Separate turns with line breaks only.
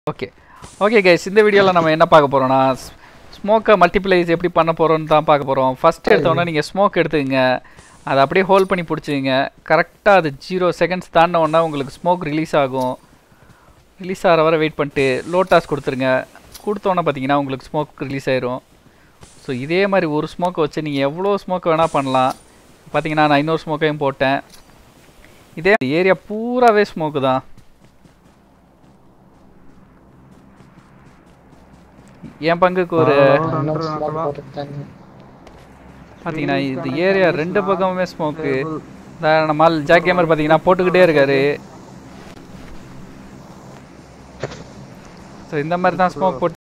okay okay guys இந்த வீடியோவில் நம்ம என்ன பார்க்க போகிறோம்னா ஸ்மோக்கை மல்டிப்ளைஸ் எப்படி பண்ண போகிறோம்னு தான் பார்க்க போகிறோம் ஃபஸ்ட் எடுத்தோன்னே நீங்கள் ஸ்மோக் எடுத்துக்கங்க அதை அப்படியே ஹோல்ட் பண்ணி பிடிச்சிங்க கரெக்டாக அது ஜீரோ செகண்ட்ஸ் தாண்டின உடனே உங்களுக்கு ஸ்மோக் ரிலீஸ் ஆகும் ரிலீஸ் ஆகிற வரை வெயிட் பண்ணிட்டு லோட்டாஸ் கொடுத்துருங்க கொடுத்தோன்னே பார்த்தீங்கன்னா உங்களுக்கு ஸ்மோக் ரிலீஸ் ஆயிரும் ஸோ இதே மாதிரி ஒரு ஸ்மோக்கை வச்சு நீங்கள் எவ்வளோ ஸ்மோக் வேணால் பண்ணலாம் பார்த்தீங்கன்னா நான் இன்னொரு ஸ்மோக்கையும் போட்டேன் இதே ஏரியா பூராவே ஸ்மோக்கு தான் என் பங்குக்கு ஒரு பார்த்தீங்கன்னா இந்த ஏரியா ரெண்டு பக்கமுமே ஸ்மோக்கு நம்ம ஜாக் கேமர் பார்த்தீங்கன்னா போட்டுக்கிட்டே இருக்காரு ஸோ இந்த மாதிரி தான் ஸ்மோக் போட்டு